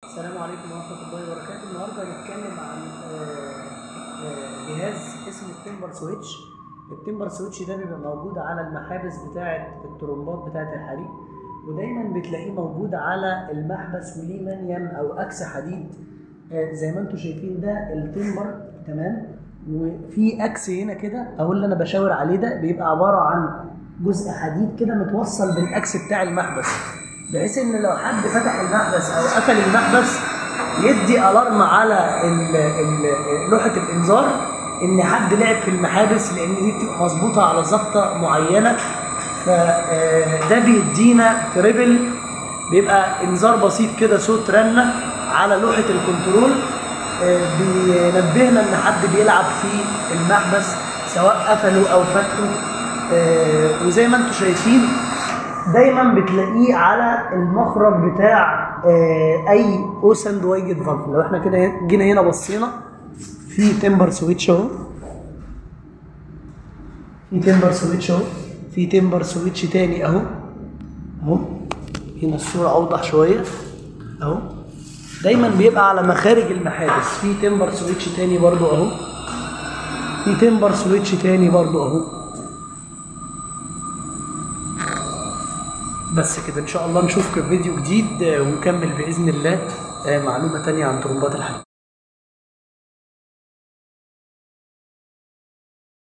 السلام عليكم ورحمة الله وبركاته النهاردة هنتكلم عن آه، آه، جهاز اسمه التمبر سويتش التمبر سويتش ده بيبقى موجود على المحابس بتاعة الترمبات بتاعة الحريق ودايما بتلاقيه موجود على المحبس وليه منيم او اكس حديد آه، زي ما انتم شايفين ده التمبر تمام وفي اكس هنا كده اهو اللي انا بشاور عليه ده بيبقى عبارة عن جزء حديد كده متوصل بالاكس بتاع المحبس بحيث ان لو حد فتح المحبس او قفل المحبس يدي الارم على ال ال لوحه الانذار ان حد لعب في المحابس لان دي بتبقى مظبوطه على ظبطه معينه فده بيدينا تريبل بيبقى انذار بسيط كده صوت رنه على لوحه الكنترول آه، بينبهنا ان حد بيلعب في المحبس سواء قفله او فتحه آه، وزي ما انتم شايفين دايما بتلاقيه على المخرج بتاع آه، اي اوسند وايجد فالف لو احنا كده جينا هنا بصينا في تمبر سويتش اهو في تمبر سويتش اهو في تمبر سويتش تاني اهو اهو هنا الصورة اوضح شوية اهو دايما بيبقى على مخارج المحابس في تمبر سويتش تاني برضو اهو في تمبر سويتش تاني برضو اهو بس كده ان شاء الله نشوفكم في فيديو جديد آه، ونكمل باذن الله آه، معلومه تانية عن طرمبات الحديد